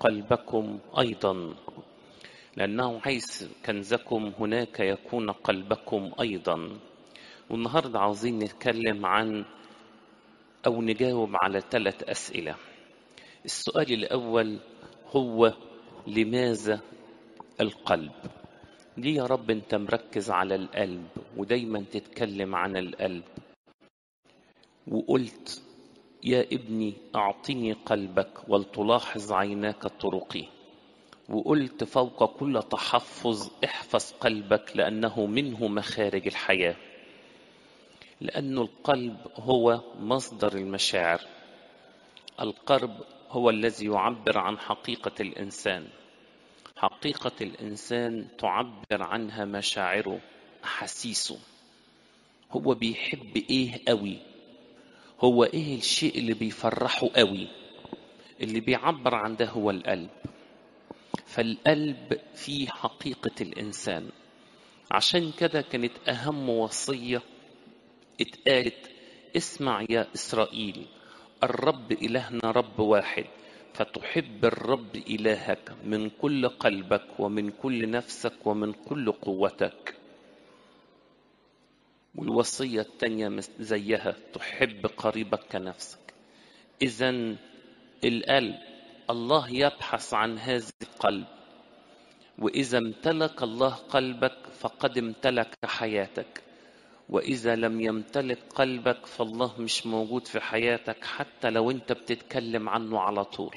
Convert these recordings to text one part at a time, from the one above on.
قلبكم أيضا لأنه حيث كنزكم هناك يكون قلبكم أيضا والنهاردة عاوزين نتكلم عن أو نجاوب على ثلاث أسئلة السؤال الأول هو لماذا القلب ليه يا رب أنت مركز على القلب ودايما تتكلم عن القلب وقلت يا ابني أعطني قلبك ولتلاحظ عيناك طرقي وقلت فوق كل تحفظ احفظ قلبك لأنه منه مخارج الحياة لأن القلب هو مصدر المشاعر القلب هو الذي يعبر عن حقيقة الإنسان حقيقة الإنسان تعبر عنها مشاعره أحاسيسه هو بيحب إيه قوي هو إيه الشيء اللي بيفرحه قوي اللي بيعبر عن ده هو القلب فالقلب فيه حقيقة الإنسان عشان كده كانت أهم وصية اتقالت اسمع يا إسرائيل الرب إلهنا رب واحد فتحب الرب إلهك من كل قلبك ومن كل نفسك ومن كل قوتك والوصية التانية زيها تحب قريبك كنفسك إذا القلب الله يبحث عن هذا القلب وإذا امتلك الله قلبك فقد امتلك حياتك وإذا لم يمتلك قلبك فالله مش موجود في حياتك حتى لو أنت بتتكلم عنه على طول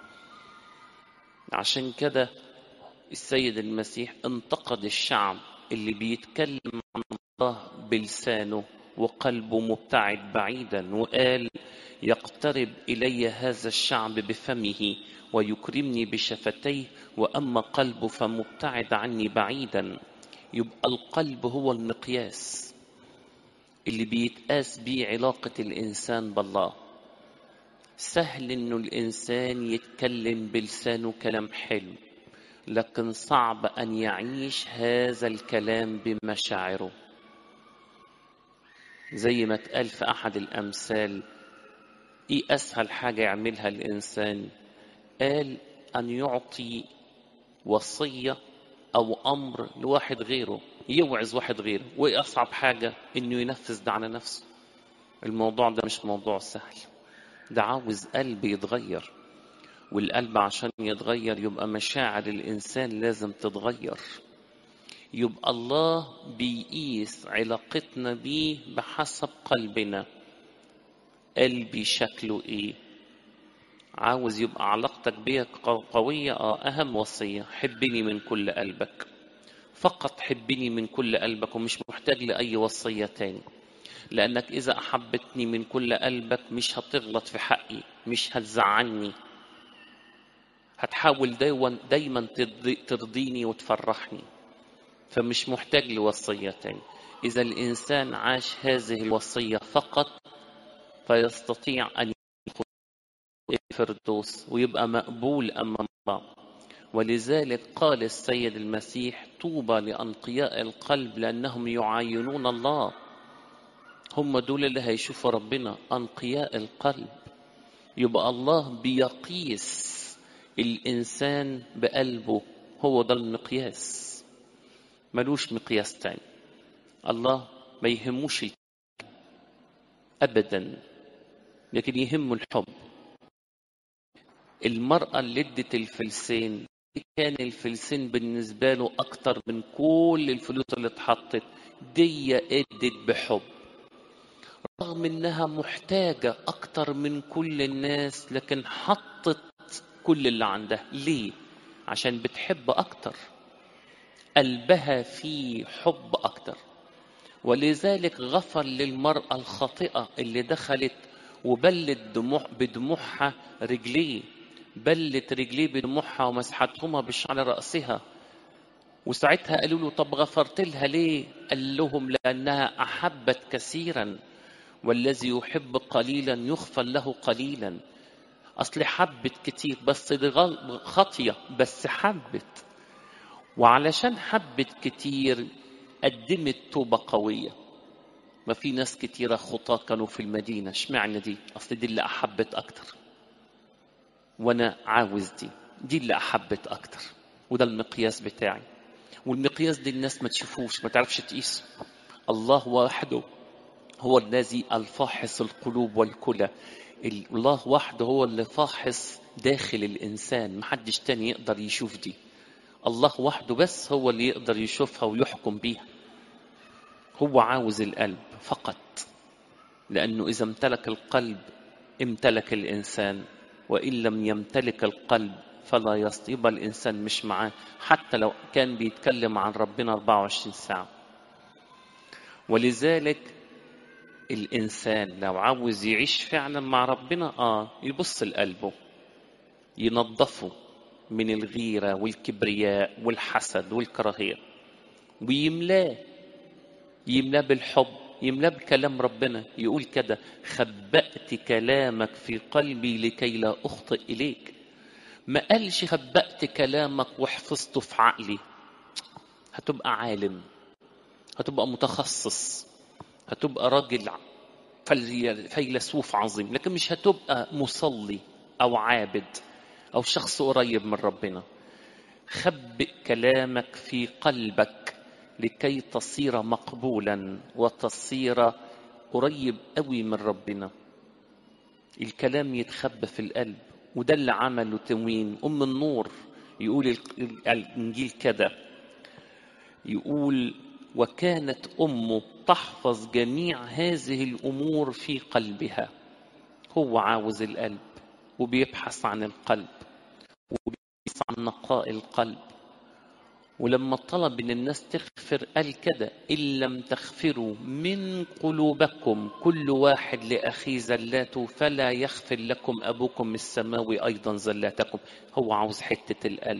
عشان كده السيد المسيح انتقد الشعب اللي بيتكلم عن الله بلسانه وقلبه مبتعد بعيدا وقال يقترب إلي هذا الشعب بفمه ويكرمني بشفتيه وأما قلبه فمبتعد عني بعيدا يبقى القلب هو المقياس اللي بيتقاس بيه علاقة الإنسان بالله سهل إنه الإنسان يتكلم بلسانه كلام حلو لكن صعب أن يعيش هذا الكلام بمشاعره زي ما اتقال في أحد الأمثال إيه أسهل حاجة يعملها الإنسان قال أن يعطي وصية أو أمر لواحد غيره يوعظ واحد غيره وإيه أصعب حاجة إنه ينفذ ده على نفسه الموضوع ده مش موضوع سهل ده عاوز قلب يتغير والقلب عشان يتغير يبقى مشاعر الإنسان لازم تتغير يبقى الله بيقيس علاقتنا بيه بحسب قلبنا قلبي شكله ايه عاوز يبقى علاقتك بيا قوية اه أهم وصية حبني من كل قلبك فقط حبني من كل قلبك ومش محتاج لأي وصية تاني لأنك إذا أحبتني من كل قلبك مش هتغلط في حقي مش هتزعلني هتحاول دايما, دايما ترضيني وتفرحني فمش محتاج لوصية تاني إذا الإنسان عاش هذه الوصية فقط فيستطيع أن يدخل الفردوس ويبقى مقبول أمام الله ولذلك قال السيد المسيح طوبى لأنقياء القلب لأنهم يعاينون الله هم دول اللي هيشوفوا ربنا أنقياء القلب يبقى الله بيقيس الإنسان بقلبه هو ده المقياس ملوش مقياس تاني الله ما يهموش أبدا لكن يهمه الحب المرأة اللي ادت الفلسين كان الفلسين بالنسبة له أكتر من كل الفلوس اللي اتحطت دي ادت بحب رغم انها محتاجة أكتر من كل الناس لكن حطت كل اللي عندها ليه؟ عشان بتحب أكتر قلبها فيه حب أكتر ولذلك غفر للمرأة الخاطئة اللي دخلت وبلت دموع بدموعها رجليه بلت رجليه بدموعها ومسحتهما بشعر رأسها وساعتها قالوا له طب غفرت لها ليه قال لهم لأنها أحبت كثيرا والذي يحب قليلا يغفر له قليلا أصل حبت كتير بس دي خطية بس حبت وعلشان حبت كتير قدمت توبة قوية ما في ناس كتيرة خطاة كانوا في المدينة اشمعنى دي أصل دي اللي أحبت أكتر وأنا عاوز دي دي اللي أحبت أكتر وده المقياس بتاعي والمقياس دي الناس ما تشوفوش ما تعرفش تقيسه الله وحده هو الذي الفاحص القلوب والكلى الله وحده هو اللي فاحص داخل الإنسان محدش تاني يقدر يشوف دي الله وحده بس هو اللي يقدر يشوفها ويحكم بيها هو عاوز القلب فقط لأنه إذا امتلك القلب امتلك الإنسان وإن لم يمتلك القلب فلا يستطيع الإنسان مش معاه حتى لو كان بيتكلم عن ربنا 24 ساعة ولذلك الإنسان لو عاوز يعيش فعلا مع ربنا آه يبص لقلبه ينظفه من الغيرة والكبرياء والحسد والكراهية ويملاه يملاه بالحب يملاه بكلام ربنا يقول كده خبأت كلامك في قلبي لكي لا أخطئ إليك ما قالش خبأت كلامك وحفظته في عقلي هتبقى عالم هتبقى متخصص هتبقى راجل فيلسوف عظيم لكن مش هتبقى مصلي أو عابد أو شخص قريب من ربنا خبئ كلامك في قلبك لكي تصير مقبولا وتصير قريب قوي من ربنا الكلام يتخبى في القلب وده اللي عمله تموين أم النور يقول الإنجيل كده يقول وكانت أمه تحفظ جميع هذه الأمور في قلبها هو عاوز القلب وبيبحث عن القلب وبيبحث عن نقاء القلب ولما طلب ان الناس تغفر قال كده ان لم تغفروا من قلوبكم كل واحد لاخيه زلاته فلا يغفر لكم ابوكم السماوي ايضا زلاتكم هو عاوز حته القلب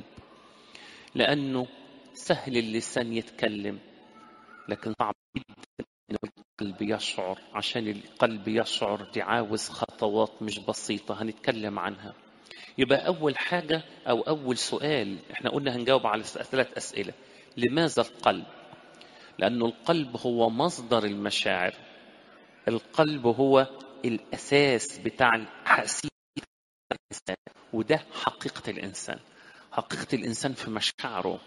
لانه سهل اللسان يتكلم لكن صعب جدا ان القلب يشعر عشان القلب يشعر دي عاوز خطوات مش بسيطه هنتكلم عنها يبقى أول حاجة أو أول سؤال إحنا قلنا هنجاوب على ثلاث أسئلة لماذا القلب؟ لأنه القلب هو مصدر المشاعر القلب هو الأساس بتاع الحسيس الإنسان وده حقيقة الإنسان حقيقة الإنسان في مشاعره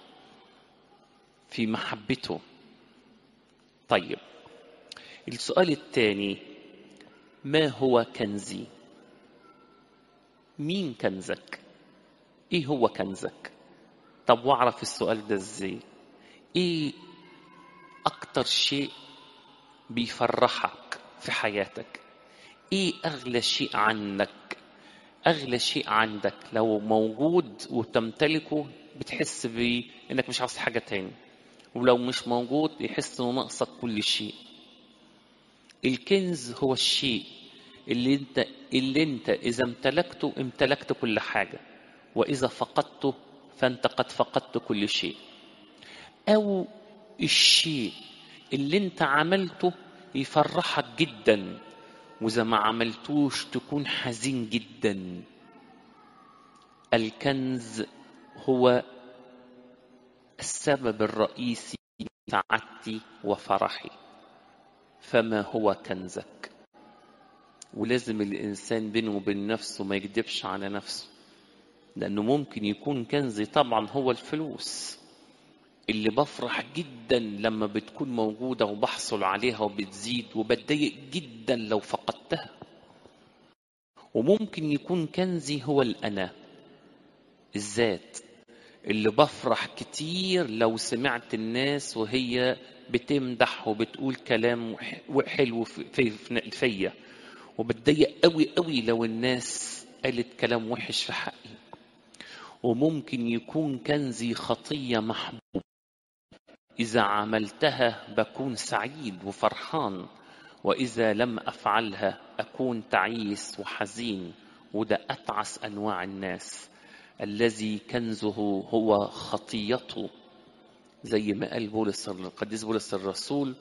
في محبته طيب السؤال الثاني ما هو كنزي؟ مين كنزك ايه هو كنزك طب واعرف السؤال ده ازاي ايه اكتر شيء بيفرحك في حياتك ايه اغلى شيء عنك اغلى شيء عندك لو موجود وتمتلكه بتحس بيه انك مش عاوز حاجه تاني ولو مش موجود يحس انه ناقصك كل شيء الكنز هو الشيء اللي انت اللي انت اذا امتلكته امتلكت كل حاجه واذا فقدته فانت قد فقدت كل شيء او الشيء اللي انت عملته يفرحك جدا واذا ما عملتوش تكون حزين جدا الكنز هو السبب الرئيسي سعادتي وفرحي فما هو كنزك ولازم الإنسان بينه وبين نفسه ما يكذبش على نفسه لأنه ممكن يكون كنزي طبعا هو الفلوس اللي بفرح جدا لما بتكون موجودة وبحصل عليها وبتزيد وبتضايق جدا لو فقدتها وممكن يكون كنزي هو الأنا الذات اللي بفرح كتير لو سمعت الناس وهي بتمدح وبتقول كلام حلو في فيا وبتضايق قوي قوي لو الناس قالت كلام وحش في حقي وممكن يكون كنزي خطية محبوب إذا عملتها بكون سعيد وفرحان وإذا لم أفعلها أكون تعيس وحزين وده أتعس أنواع الناس الذي كنزه هو خطيته زي ما قال بولس القديس بولس الرسول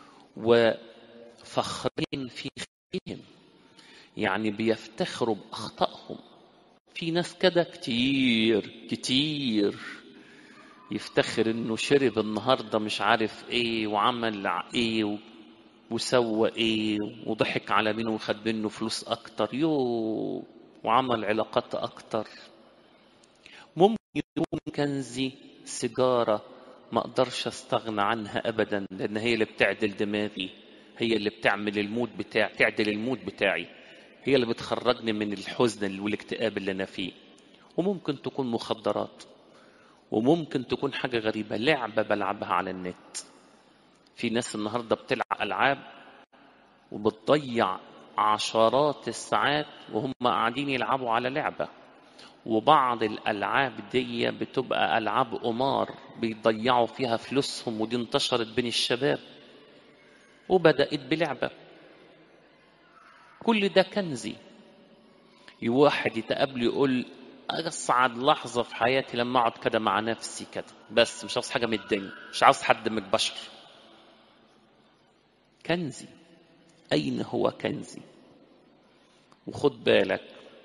وفخرين في خيرهم يعني بيفتخروا بأخطائهم في ناس كده كتير كتير يفتخر انه شرب النهارده مش عارف ايه وعمل ايه وسوى ايه وضحك على مين وخد منه فلوس اكتر يو وعمل علاقات اكتر يكون كنزي سيجارة ما اقدرش استغنى عنها ابدا لان هي اللي بتعدل دماغي هي اللي بتعمل المود بتاعي تعدل المود بتاعي هي اللي بتخرجني من الحزن والاكتئاب اللي انا فيه وممكن تكون مخدرات وممكن تكون حاجة غريبة لعبة بلعبها على النت في ناس النهاردة بتلعب ألعاب وبتضيع عشرات الساعات وهم قاعدين يلعبوا على لعبة وبعض الألعاب دي بتبقى ألعاب قمار بيضيعوا فيها فلوسهم ودي انتشرت بين الشباب وبدأت بلعبة كل ده كنزي واحد يتقابل يقول أسعد لحظة في حياتي لما أقعد كده مع نفسي كده بس مش عاوز حاجة من الدنيا مش عاوز حد من البشر كنزي أين هو كنزي وخد بالك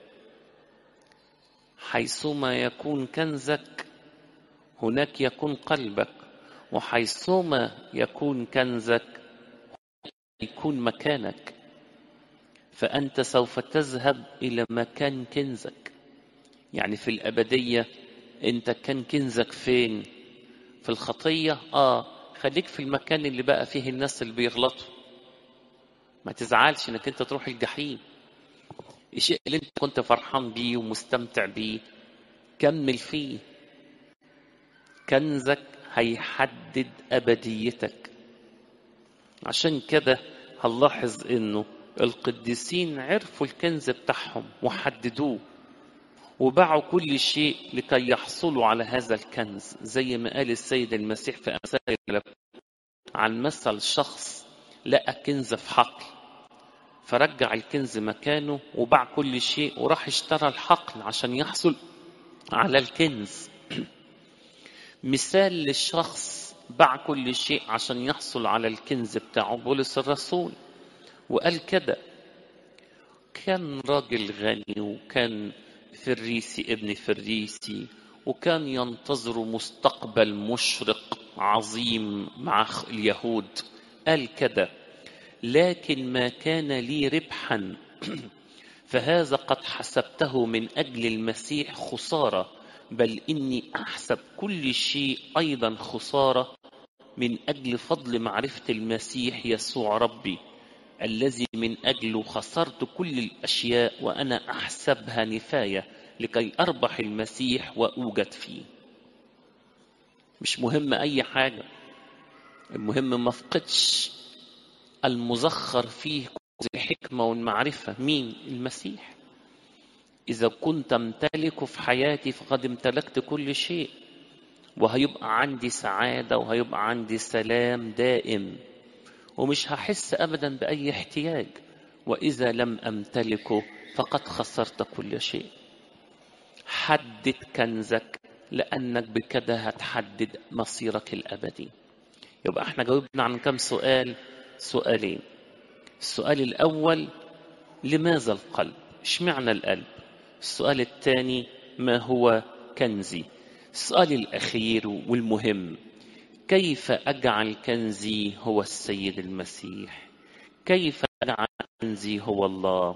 حيثما يكون كنزك هناك يكون قلبك وحيثما يكون كنزك يكون مكانك فأنت سوف تذهب إلى مكان كنزك يعني في الأبدية أنت كان كنزك فين في الخطية آه خليك في المكان اللي بقى فيه الناس اللي بيغلطوا ما تزعلش انك انت تروح الجحيم الشيء اللي انت كنت فرحان بيه ومستمتع بيه كمل فيه كنزك هيحدد أبديتك عشان كده هنلاحظ انه القديسين عرفوا الكنز بتاعهم وحددوه وباعوا كل شيء لكي يحصلوا على هذا الكنز زي ما قال السيد المسيح في أمثال عن مثل شخص لقى كنز في حقل فرجع الكنز مكانه وباع كل شيء وراح اشترى الحقل عشان يحصل على الكنز مثال للشخص باع كل شيء عشان يحصل على الكنز بتاعه بولس الرسول وقال كده كان راجل غني وكان فريسي ابن فريسي وكان ينتظر مستقبل مشرق عظيم مع اليهود قال كده لكن ما كان لي ربحا فهذا قد حسبته من اجل المسيح خساره بل اني احسب كل شيء ايضا خساره من اجل فضل معرفه المسيح يسوع ربي الذي من اجله خسرت كل الاشياء وانا احسبها نفايه لكي اربح المسيح واوجد فيه مش مهم اي حاجه المهم ما افقدش المزخر فيه الحكمة والمعرفة مين المسيح إذا كنت أمتلكه في حياتي فقد امتلكت كل شيء وهيبقى عندي سعادة وهيبقى عندي سلام دائم ومش هحس أبدا بأي احتياج وإذا لم أمتلكه فقد خسرت كل شيء حدد كنزك لأنك بكده هتحدد مصيرك الأبدي يبقى احنا جاوبنا عن كم سؤال سؤالين السؤال الأول لماذا القلب اشمعنى القلب السؤال الثاني ما هو كنزي السؤال الأخير والمهم كيف أجعل كنزي هو السيد المسيح كيف أجعل كنزي هو الله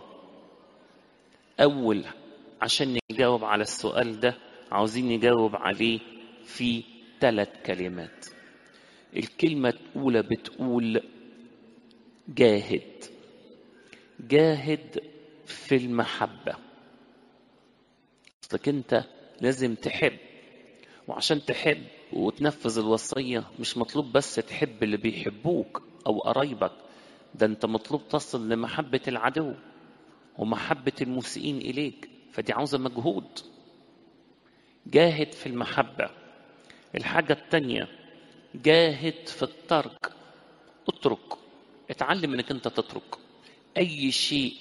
أول عشان نجاوب على السؤال ده عاوزين نجاوب عليه في ثلاث كلمات الكلمة الأولى بتقول جاهد جاهد في المحبة أصلك أنت لازم تحب وعشان تحب وتنفذ الوصية مش مطلوب بس تحب اللي بيحبوك أو قرايبك ده أنت مطلوب تصل لمحبة العدو ومحبة المسيئين إليك فدي عاوزة مجهود جاهد في المحبة الحاجة التانية جاهد في الترك اترك اتعلم انك انت تترك اي شيء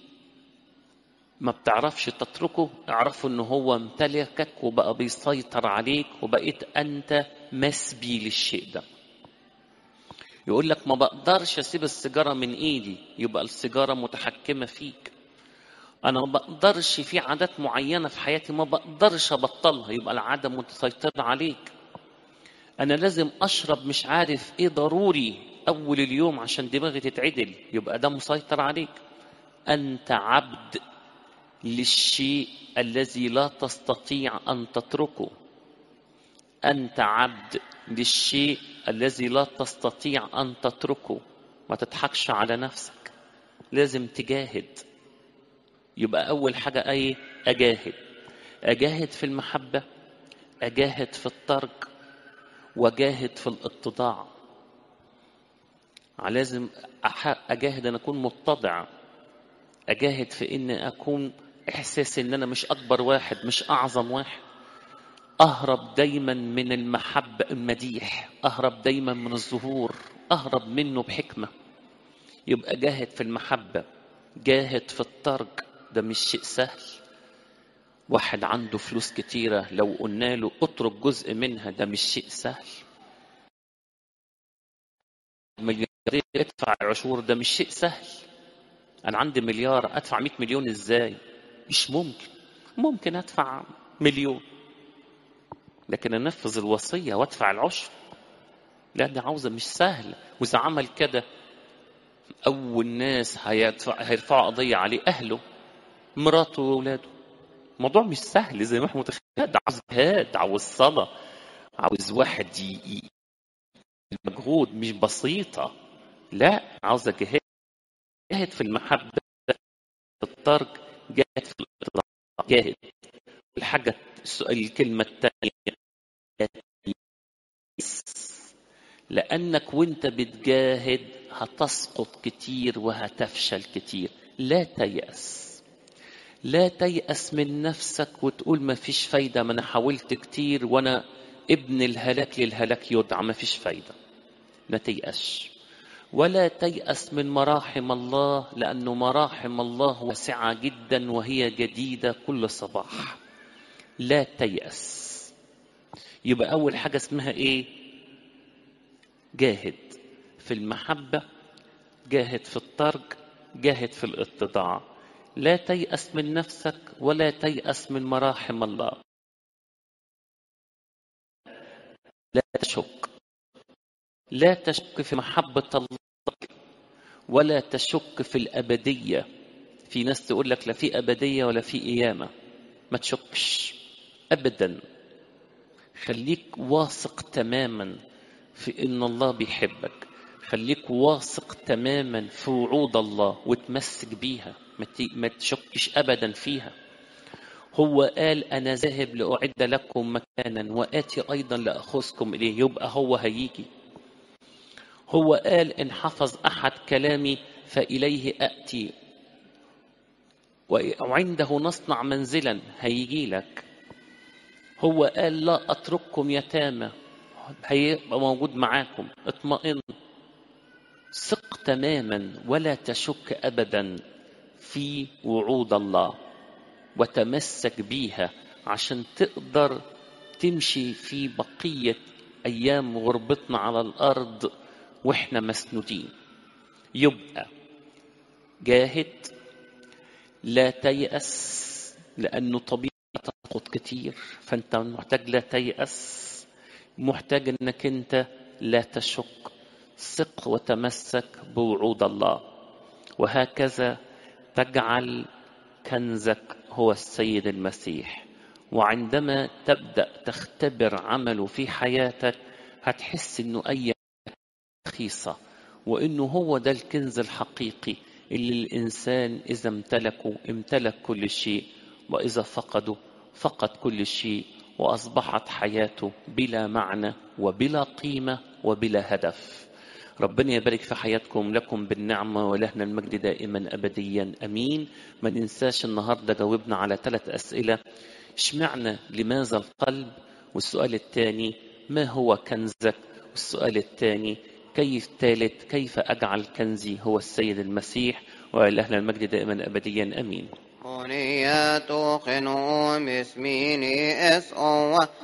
ما بتعرفش تتركه اعرفه ان هو امتلكك وبقى بيسيطر عليك وبقيت انت مسبي للشيء ده يقول لك ما بقدرش اسيب السيجاره من ايدي يبقى السيجاره متحكمه فيك انا ما بقدرش في عادات معينه في حياتي ما بقدرش ابطلها يبقى العاده متسيطره عليك انا لازم اشرب مش عارف ايه ضروري اول اليوم عشان دماغي تتعدل يبقى ده مسيطر عليك انت عبد للشيء الذي لا تستطيع ان تتركه انت عبد للشيء الذي لا تستطيع ان تتركه ما تضحكش على نفسك لازم تجاهد يبقى اول حاجه ايه اجاهد اجاهد في المحبه اجاهد في الترك واجاهد في الاتضاع لازم اجاهد ان اكون متضع اجاهد في ان اكون احساس ان انا مش اكبر واحد مش اعظم واحد اهرب دايما من المحبه المديح اهرب دايما من الظهور اهرب منه بحكمه يبقى جاهد في المحبه جاهد في الترك ده مش شيء سهل واحد عنده فلوس كتيرة لو قلنا له اترك جزء منها ده مش شيء سهل ملياردير ادفع عشور ده مش شيء سهل انا عندي مليار ادفع 100 مليون ازاي مش ممكن ممكن ادفع مليون لكن انفذ الوصيه وادفع العشر لا دي عاوزه مش سهل واذا عمل كده اول ناس هيرفعوا قضيه عليه اهله مراته واولاده الموضوع مش سهل زي ما احنا متخيلين ده عاوز جهاد عاوز صلاه عاوز واحد ي... ي... المجهود مش بسيطه لا عاوزه جهاد جاهد في المحبه في الترك جاهد في الاطلاق جاهد الحاجه الكلمه الثانيه لانك وانت بتجاهد هتسقط كتير وهتفشل كتير لا تيأس لا تيأس من نفسك وتقول ما فيش فايدة ما أنا حاولت كتير وأنا ابن الهلاك للهلاك يدعى ما فيش فايدة ما تيأس ولا تيأس من مراحم الله لأنه مراحم الله واسعة جدا وهي جديدة كل صباح لا تيأس يبقى أول حاجة اسمها إيه جاهد في المحبة جاهد في الترك جاهد في الاتضاع لا تيأس من نفسك ولا تيأس من مراحم الله لا تشك لا تشك في محبة الله ولا تشك في الأبدية في ناس تقول لك لا في أبدية ولا في قيامة ما تشكش أبدا خليك واثق تماما في إن الله بيحبك خليك واثق تماما في وعود الله وتمسك بيها ما تشكش ابدا فيها هو قال انا ذاهب لاعد لكم مكانا واتي ايضا لاخذكم اليه يبقى هو هيجي هو قال ان حفظ احد كلامي فاليه اتي وعنده نصنع منزلا هيجي لك هو قال لا اترككم يتامى هيبقى موجود معاكم اطمئن ثق تماما ولا تشك ابدا في وعود الله وتمسك بيها عشان تقدر تمشي في بقيه ايام غربتنا على الارض واحنا مسنودين يبقى جاهد لا تيأس لأنه طبيعي تسقط كتير فأنت محتاج لا تيأس محتاج أنك أنت لا تشك ثق وتمسك بوعود الله وهكذا تجعل كنزك هو السيد المسيح وعندما تبدا تختبر عمله في حياتك هتحس انه اي رخيصه وانه هو ده الكنز الحقيقي اللي الانسان اذا امتلكه امتلك كل شيء واذا فقده فقد كل شيء واصبحت حياته بلا معنى وبلا قيمه وبلا هدف ربنا يبارك في حياتكم لكم بالنعمة ولهنا المجد دائما أبديا أمين ما ننساش النهاردة جاوبنا على ثلاث أسئلة اشمعنى لماذا القلب والسؤال الثاني ما هو كنزك والسؤال الثاني كيف ثالث كيف أجعل كنزي هو السيد المسيح ولهنا المجد دائما أبديا أمين أغنية قنوم اسميني اسقوا